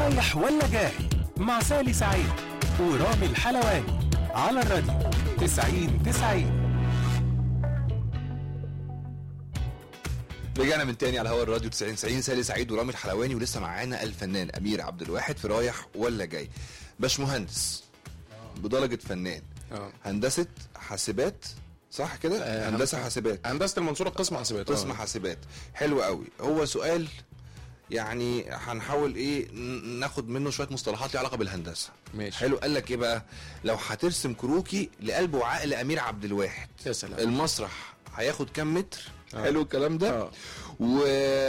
رايح ولا جاي مع سالي سعيد ورامي الحلواني على الراديو 90 90 رجعنا من تاني على هوا الراديو 90 90 سالي سعيد ورامي الحلواني ولسه معانا الفنان امير عبد الواحد في رايح ولا جاي باشمهندس بدرجه فنان اه هندسه حاسبات صح كده آه، هندسه هن- حاسبات هندسه المنصوره قسم حاسبات قسم آه. حاسبات حلو قوي هو سؤال يعني هنحاول ايه ن- ناخد منه شويه مصطلحات ليها علاقه بالهندسه ماشي حلو قال لك ايه بقى لو هترسم كروكي لقلب وعقل امير عبد الواحد يا سلام المسرح هياخد كام متر آه. حلو الكلام ده اه و...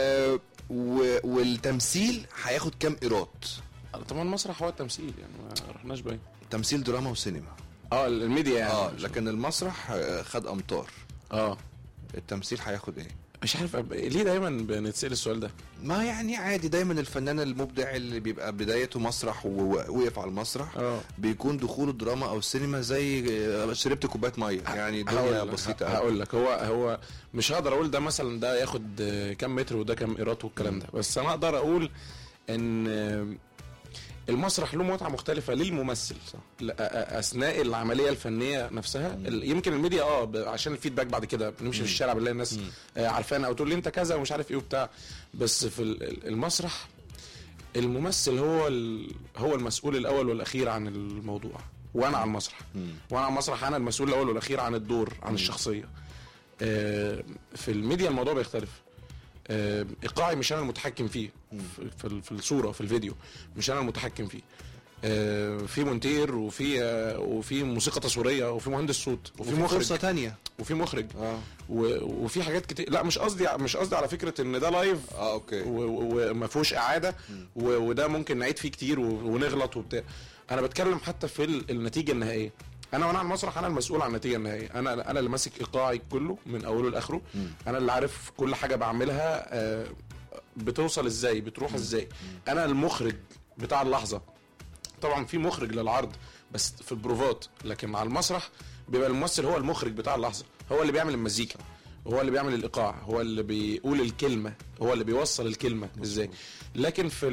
و... والتمثيل هياخد كام ايراد طبعا المسرح هو التمثيل يعني ما رحناش باين تمثيل دراما وسينما اه الميديا يعني اه لكن المسرح آه، خد امتار اه التمثيل هياخد ايه مش عارف أب... ليه دايما بنتسال السؤال ده ما يعني عادي دايما الفنان المبدع اللي بيبقى بدايته مسرح ووقف على المسرح اه بيكون دخوله دراما او سينما زي آه، شربت كوبايه ميه يعني الدنيا هقول بسيطه لك قوي هقول لك هو هو مش هقدر اقول ده مثلا ده ياخد آه، كام متر وده كام ايراد والكلام ده بس انا اقدر اقول ان آه، المسرح له متعه مختلفه للممثل صح. اثناء العمليه الفنيه نفسها ال- يمكن الميديا اه ب- عشان الفيدباك بعد كده بنمشي في الشارع بنلاقي الناس آه، عارفانا او تقول لي انت كذا ومش عارف ايه وبتاع بس في ال- ال- المسرح الممثل هو ال- هو المسؤول الاول والاخير عن الموضوع وانا على المسرح مم. وانا على المسرح انا المسؤول الاول والاخير عن الدور عن الشخصيه آه، في الميديا الموضوع بيختلف آه، ايقاعي مش انا المتحكم فيه في- في ال- في الصوره في الفيديو مش انا المتحكم فيه آه، في مونتير وفي آه، وفي موسيقى تصويريه وفي مهندس صوت وفي وفي فرصه مخرج تانية وفي مخرج اه و- وفي حاجات كتير لا مش قصدي مش قصدي على فكره ان ده لايف اه اوكي و- و- وما فيهوش اعاده و- وده ممكن نعيد فيه كتير و- ونغلط وبتاع انا بتكلم حتى في ال- النتيجه النهائيه انا وانا على المسرح انا المسؤول عن النتيجه النهائيه انا انا اللي ماسك ايقاعي كله من اوله لاخره انا اللي عارف كل حاجه بعملها آه، بتوصل ازاي بتروح ازاي انا المخرج بتاع اللحظه طبعا في مخرج للعرض بس في البروفات لكن مع المسرح بيبقى الممثل هو المخرج بتاع اللحظه هو اللي بيعمل المزيكا هو اللي بيعمل الايقاع هو اللي بيقول الكلمه هو اللي بيوصل الكلمه ازاي لكن في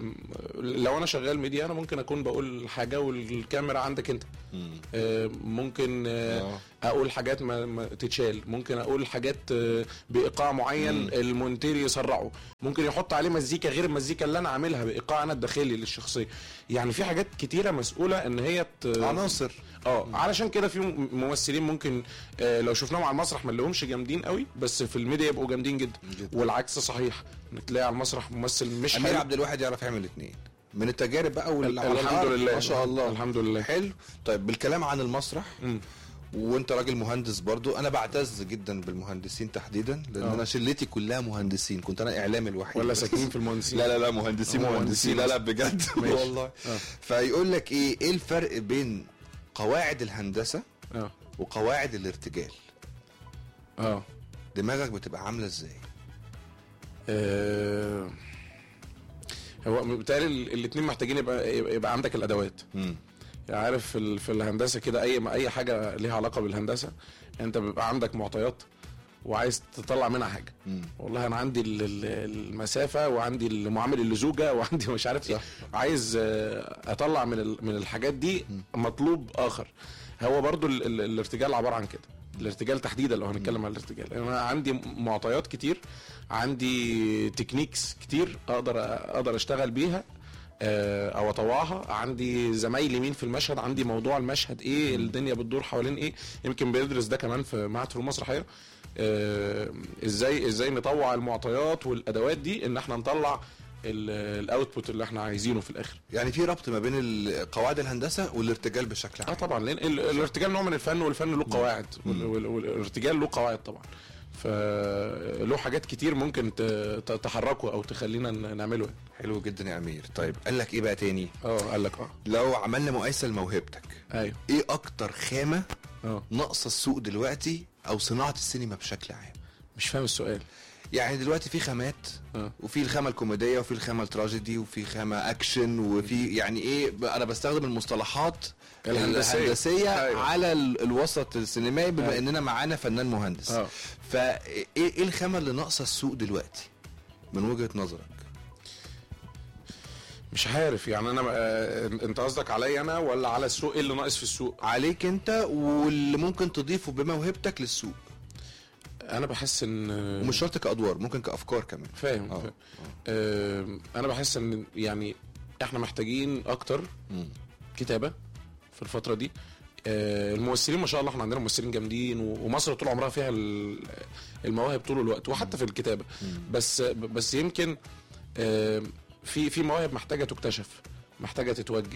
ال- لو انا شغال ميديا انا ممكن اكون بقول حاجه والكاميرا عندك انت مم. آه، ممكن آه، آه. اقول حاجات ما, ما تتشال ممكن اقول حاجات آه، بايقاع معين مم. المونتير يسرعه ممكن يحط عليه مزيكا غير المزيكا اللي انا عاملها بايقاع انا الداخلي للشخصيه يعني في حاجات كتيره مسؤوله ان هي ت... عناصر اه علشان كده في م- ممثلين ممكن آه لو شفناهم على المسرح ما نلاقيهمش جامدين قوي بس في الميديا يبقوا جامدين جدا جدا. والعكس صحيح انك تلاقي على المسرح ممثل مش امير حلو. عبد الواحد يعرف يعمل الاثنين من التجارب بقى ال- والعمل الحمد لله ما شاء الله الحمد لله حلو طيب بالكلام عن المسرح مم. وانت راجل مهندس برضو انا بعتز جدا بالمهندسين تحديدا لان آه. انا شلتي كلها مهندسين كنت انا اعلامي الوحيد ولا بس. ساكنين في المهندسين لا لا لا مهندسين هم مهندسين لا لا بجد ماشي. والله آه. فيقول لك ايه ايه الفرق بين قواعد الهندسه اه وقواعد الارتجال اه دماغك بتبقى عامله ازاي آه، هو بالتالي الاثنين محتاجين يبقى يبقى عندك الادوات مم. يعني عارف في, ال- في الهندسه كده اي اي حاجه ليها علاقه بالهندسه انت بيبقى عندك معطيات وعايز تطلع منها حاجه مم. والله انا عندي ال- ال- المسافه وعندي المعامل اللزوجه وعندي مش عارف ايه صح. عايز آه، اطلع من ال- من الحاجات دي مطلوب اخر هو برضو ال- ال- الارتجال عباره عن كده الارتجال تحديدا لو هنتكلم عن الارتجال انا عندي معطيات كتير عندي تكنيكس كتير اقدر اقدر اشتغل بيها آه، او اطوعها عندي زمايلي مين في المشهد عندي موضوع المشهد ايه الدنيا بتدور حوالين ايه يمكن بندرس ده كمان في معهد فنون مسرحيه آه، ازاي ازاي نطوع المعطيات والادوات دي ان احنا نطلع الاوتبوت اللي احنا عايزينه في الاخر يعني في ربط ما بين ال- قواعد الهندسه والارتجال بشكل اه عام طبعا لان ال- الارتجال نوع من الفن والفن له قواعد وال- وال- والارتجال له قواعد طبعا فله حاجات كتير ممكن ت- ت- تحركه او تخلينا ن- نعمله يعني. حلو جدا يا امير طيب قال لك ايه بقى تاني اه قال لك اه لو عملنا مقايسه لموهبتك ايوه ايه اكتر خامه اه ناقصه السوق دلوقتي او صناعه السينما بشكل عام مش فاهم السؤال يعني دلوقتي في خامات اه وفي الخامه الكوميديه وفي الخامه التراجيدي وفي خامه اكشن وفي يعني ايه ب- انا بستخدم المصطلحات الهندسية. الهندسيه أيوة. على ال- الوسط السينمائي بما أيوة. اننا معانا فنان مهندس اه فايه ايه الخامه اللي ناقصه السوق دلوقتي من وجهه نظرك مش عارف يعني انا آه، انت قصدك عليا انا ولا على السوق ايه اللي ناقص في السوق عليك انت واللي ممكن تضيفه بموهبتك للسوق انا بحس ان ومش شرط كادوار ممكن كافكار كمان فاهم آه. فاهم. آه انا بحس ان يعني احنا محتاجين اكتر مم. كتابه في الفتره دي آه الممثلين ما شاء الله احنا عندنا ممثلين جامدين و- ومصر طول عمرها فيها ال- المواهب طول الوقت وحتى في الكتابه بس بس يمكن آه في في مواهب محتاجه تكتشف محتاجه تتوجه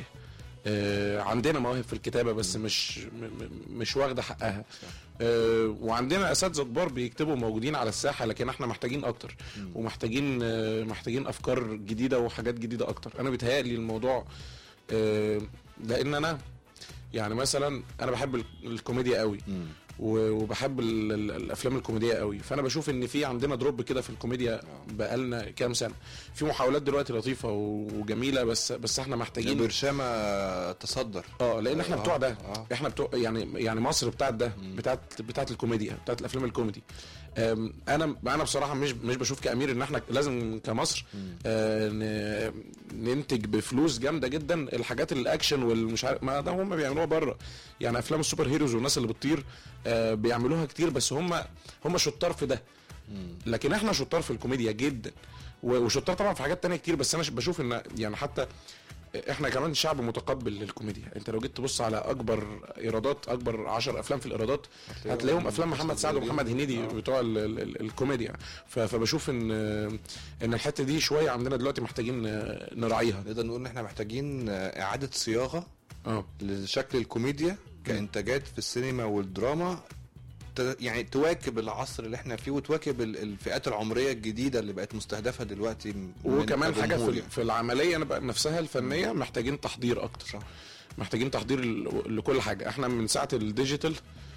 آه عندنا مواهب في الكتابه بس مش م- م- مش واخده حقها آه وعندنا اساتذه كبار بيكتبوا موجودين على الساحه لكن احنا محتاجين اكتر ومحتاجين آه محتاجين افكار جديده وحاجات جديده اكتر انا بيتهيألي الموضوع آه لان انا يعني مثلا انا بحب ال- الكوميديا قوي مم. و- وبحب ال- ال- الافلام الكوميديه قوي فانا بشوف ان في عندنا دروب كده في الكوميديا بقالنا كام سنه في محاولات دلوقتي لطيفه و- وجميله بس بس احنا محتاجين برشامه تصدر اه لان احنا آه، بتوع ده آه. احنا بتوع يعني يعني مصر بتاعت ده بتاعت بتاعت الكوميديا بتاعت الافلام الكوميدي أم، انا انا بصراحه مش مش بشوف كامير ان احنا لازم كمصر آه، ن- ننتج بفلوس جامده جدا الحاجات الاكشن والمش عارف ما ده هم بيعملوها بره يعني افلام السوبر هيروز والناس اللي بتطير آه، بيعملوها كتير بس هم هم شطار في ده لكن احنا شطار في الكوميديا جدا و- وشطار طبعا في حاجات تانية كتير بس انا ش- بشوف ان يعني حتى احنا كمان شعب متقبل للكوميديا انت لو جيت تبص على اكبر ايرادات اكبر 10 افلام في الايرادات هتلاقيهم افلام محمد سعد ومحمد هنيدي بتوع ال- ال- ال- الكوميديا ف- فبشوف ان ان الحته دي شويه عندنا دلوقتي محتاجين نراعيها نقدر نقول ان احنا محتاجين آه، اعاده صياغه اه لشكل الكوميديا كانتاجات في السينما والدراما ت- يعني تواكب العصر اللي احنا فيه وتواكب ال- الفئات العمريه الجديده اللي بقت مستهدفه دلوقتي من وكمان حاجه كجمهور في, يعني. في العمليه بقى نفسها الفنيه محتاجين تحضير اكتر صح. محتاجين تحضير ل- لكل حاجه احنا من ساعه الديجيتال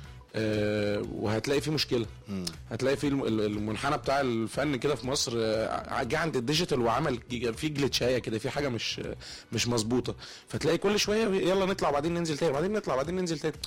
آه وهتلاقي في مشكله مم. هتلاقي في الم- ال- المنحنى بتاع الفن كده في مصر آه، جه عند الديجيتال وعمل جي- في جلitchايه كده في حاجه مش مش مظبوطه فتلاقي كل شويه يلا نطلع وبعدين ننزل تاني وبعدين نطلع وبعدين ننزل تاني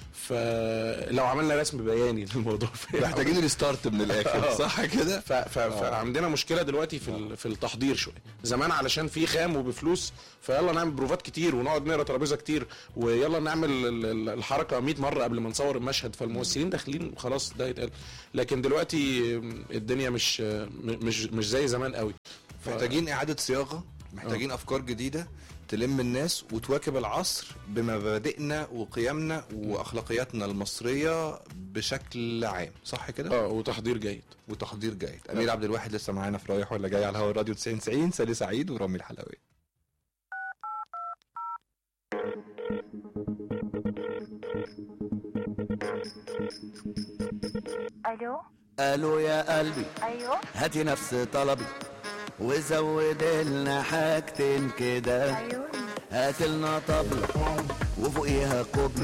فلو عملنا رسم بياني للموضوع محتاجين ريستارت من الاخر آه. صح كده ف... ف... فعندنا مشكله دلوقتي في ال... في التحضير شويه زمان علشان في خام وبفلوس فيلا نعمل بروفات كتير ونقعد نقرا ترابيزه كتير ويلا نعمل ال- ال- الحركه 100 مره قبل ما نصور المشهد فالممثلين داخلين خلاص ده يتقال لكن دلوقتي الدنيا مش مش مش زي زمان قوي ف... محتاجين اعاده صياغه محتاجين افكار جديده تلم الناس وتواكب العصر بمبادئنا وقيمنا واخلاقياتنا المصريه بشكل عام صح كده اه وتحضير جيد وتحضير جيد امير عبد الواحد لسه معانا في رايح ولا جاي على هوا الراديو 90 90 سالي سعيد ورامي الحلوي الو قالوا يا قلبي ايوه هاتي نفس طلبي وزود لنا حاجتين كده ايوه هات لنا طبلة وفوقيها قبلة